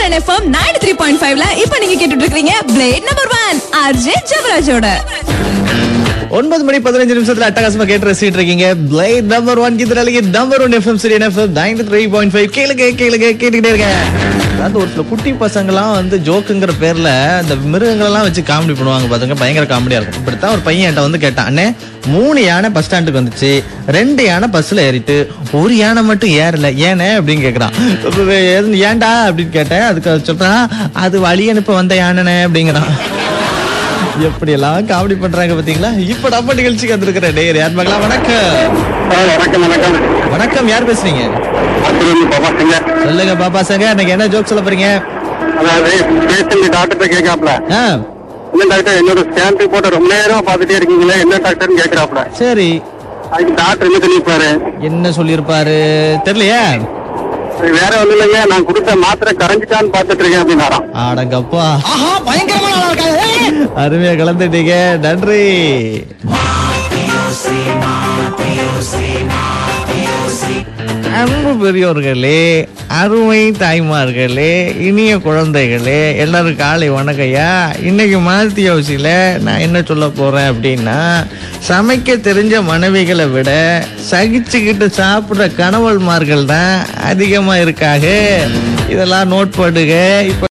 சூரியன் FM ninety three point ஃபைவ்ல இப்ப நீங்க கேட்டுட்டு இருக்கீங்க பிளேட் நம்பர் ஒன் ஆர்ஜே ஜெவராஜோட ஒன்பது மணி பதினஞ்சு நிமிஷத்துல அட்டகாசமா கேட்டு ரசிட்டு இருக்கீங்க பிளேட் நம்பர் ஒன் கிதனாலிக்கு நம்பர் ஒன் எஃப்எம் சரி FM ninety three point five கேளுங்க கேளுங்க கேட்டுக்கிட்டே இருக்கேன் அதாவது ஒரு சில குட்டி பசங்கலாம் வந்து ஜோக்குங்கிற பேர்ல இந்த மிருகங்களெல்லாம் வச்சு காமெடி பண்ணுவாங்க பாத்துங்க பயங்கர காமெடியா இருக்கும் இப்படித்தான் ஒரு பையன் என்கிட்ட வந்து கேட்டான் அண்ணே மூணு யானை பஸ் ஸ்டாண்டுக்கு வந்துச்சு ரெண்டு யானை பஸ்ல ஏறிட்டு ஒரு யானை மட்டும் ஏறல ஏனே அப்படின்னு கேக்குறான் அப்ப ஏன்- ஏன்டா அப்படின்னு கேட்டேன் அதுக்கு அவன் சொல்றான் அது வழி அனுப்ப வந்த யானைனே அப்படிங்கிறான் எப்படி எல்லாம் காமெடி பண்றாங்க பாத்தீங்களா இப்ப நம்ம நிகழ்ச்சிக்கு வந்திருக்கிற நேயர் யார் பார்க்கலாம் வணக்கம் சார் வணக்கம் வணக்கம் வணக்கம் யார் பேசுறீங்க அப்புறம் பாப்பா சிங்க சொல்லுங்க பாப்பா சங்க எனக்கு என்ன ஜோக் சொல்ல போறீங்க அதாவது பேஷண்ட் டாக்டர்கிட்ட கேட்காப்ல ஆ, என்ன டாக்டர் என்னோட ஸ்கேன் ரிப்போர்ட்டை ரொம்ப நேரம் பார்த்துட்டே இருக்கீங்களே என்ன டாக்டர்னு கேட்கறாப்ல சரி அதுக்கு டாக்டர் என்ன சொல்லியிருப்பாரு என்ன சொல்லியிருப்பாரு தெரியலையே அது வேற ஒண்ணும் இல்லைங்க நான் கொடுத்த மாத்திரை கரைஞ்சிட்டான்னு பார்த்துட்டு இருக்கேன் அப்படின்னாராம் ஆடங்கப்பா அருமையா கலந்துட்டீங்க நன்றி அன்பு பெரியோர்களே அருமை தாய்மார்களே இனிய குழந்தைகளே எல்லாரும் காலை வணக்கம்யா இன்னைக்கு மாத்தி யோசியில நான் என்ன சொல்ல போறேன் அப்படின்னா சமைக்க தெரிஞ்ச மனைவிகளை விட சகிச்சுக்கிட்டு சாப்பிடுற கணவன்மார்கள் தான் அதிகமா இருக்காங்க இதெல்லாம் நோட் பண்ணுங்க இப்ப